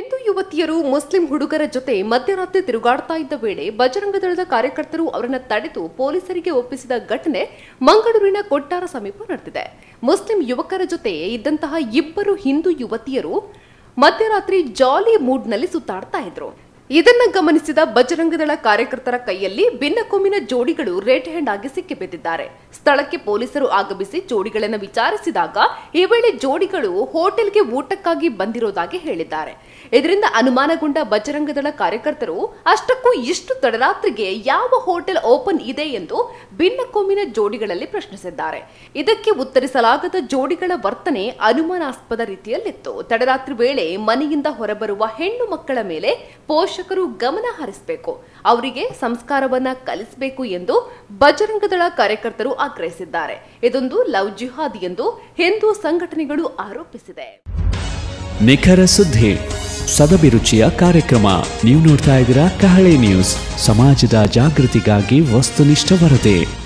ಹಿಂದೂ ಯುವತಿಯರು ಮುಸ್ಲಿಂ ಹುಡುಗರ ಜೊತೆ ಮಧ್ಯರಾತ್ರಿ ತಿರುಗಾಡ್ತಾ ಇದ್ದ ವೇಳೆ ಬಜರಂಗ ದಳದ ಕಾರ್ಯಕರ್ತರು ಅವರನ್ನ ತಡೆದು ಪೊಲೀಸರಿಗೆ ಒಪ್ಪಿಸಿದ ಘಟನೆ ಮಂಗಳೂರಿನ ಕೊಟ್ಟಾರ ಸಮೀಪ ನಡೆದಿದೆ ಮುಸ್ಲಿಂ ಯುವಕರ ಜೊತೆ ಇದ್ದಂತಹ ಇಬ್ಬರು ಹಿಂದೂ ಯುವತಿಯರು ಮಧ್ಯರಾತ್ರಿ ಜಾಲಿ ಮೂಡ್ನಲ್ಲಿ ಸುತ್ತಾಡ್ತಾ ಇದ್ರು ಇದನ್ನ ಗಮನಿಸಿದ ಬಜರಂಗದಳ ಕಾರ್ಯಕರ್ತರ ಕೈಯಲ್ಲಿ ಭಿನ್ನಕೊಮ್ಮಿನ ಜೋಡಿಗಳು ರೇಟ್ ಹ್ಯಾಂಡ್ ಆಗಿ ಸಿಕ್ಕಿಬಿದ್ದಿದ್ದಾರೆ ಸ್ಥಳಕ್ಕೆ ಪೊಲೀಸರು ಆಗಮಿಸಿ ಜೋಡಿಗಳನ್ನು ವಿಚಾರಿಸಿದಾಗ ಈ ವೇಳೆ ಜೋಡಿಗಳು ಹೋಟೆಲ್ಗೆ ಊಟಕ್ಕಾಗಿ ಬಂದಿರೋದಾಗಿ ಹೇಳಿದ್ದಾರೆ ಇದರಿಂದ ಅನುಮಾನಗೊಂಡ ಬಜರಂಗದಳ ಕಾರ್ಯಕರ್ತರು ಅಷ್ಟಕ್ಕೂ ಇಷ್ಟು ತಡರಾತ್ರಿಗೆ ಯಾವ ಹೋಟೆಲ್ ಓಪನ್ ಇದೆ ಎಂದು ಭಿನ್ನಕೊಮ್ಮಿನ ಜೋಡಿಗಳಲ್ಲಿ ಪ್ರಶ್ನಿಸಿದ್ದಾರೆ ಇದಕ್ಕೆ ಉತ್ತರಿಸಲಾಗದ ಜೋಡಿಗಳ ವರ್ತನೆ ಅನುಮಾನಾಸ್ಪದ ರೀತಿಯಲ್ಲಿತ್ತು ತಡರಾತ್ರಿ ವೇಳೆ ಮನೆಯಿಂದ ಹೊರಬರುವ ಹೆಣ್ಣು ಮಕ್ಕಳ ಮೇಲೆ ಪೋಷಕರು ಗಮನ ಹರಿಸಬೇಕು ಅವರಿಗೆ ಸಂಸ್ಕಾರವನ್ನ ಕಲಿಸಬೇಕು ಎಂದು ಬಜರಂಗದಳ ಕಾರ್ಯಕರ್ತರು ಆಗ್ರಹಿಸಿದ್ದಾರೆ ಇದೊಂದು ಲವ್ ಜಿಹಾದ್ ಎಂದು ಹಿಂದೂ ಸಂಘಟನೆಗಳು ಆರೋಪಿಸಿದೆ ನಿಖರ ಸುದ್ದಿ ಸದಭಿರುಚಿಯ ಕಾರ್ಯಕ್ರಮ ನೀವು ನೋಡ್ತಾ ಇದ್ದೀರಾ ಕಹಳೆ ನ್ಯೂಸ್ ಸಮಾಜದ ಜಾಗೃತಿಗಾಗಿ ವಸ್ತುನಿಷ್ಠ ವರದಿ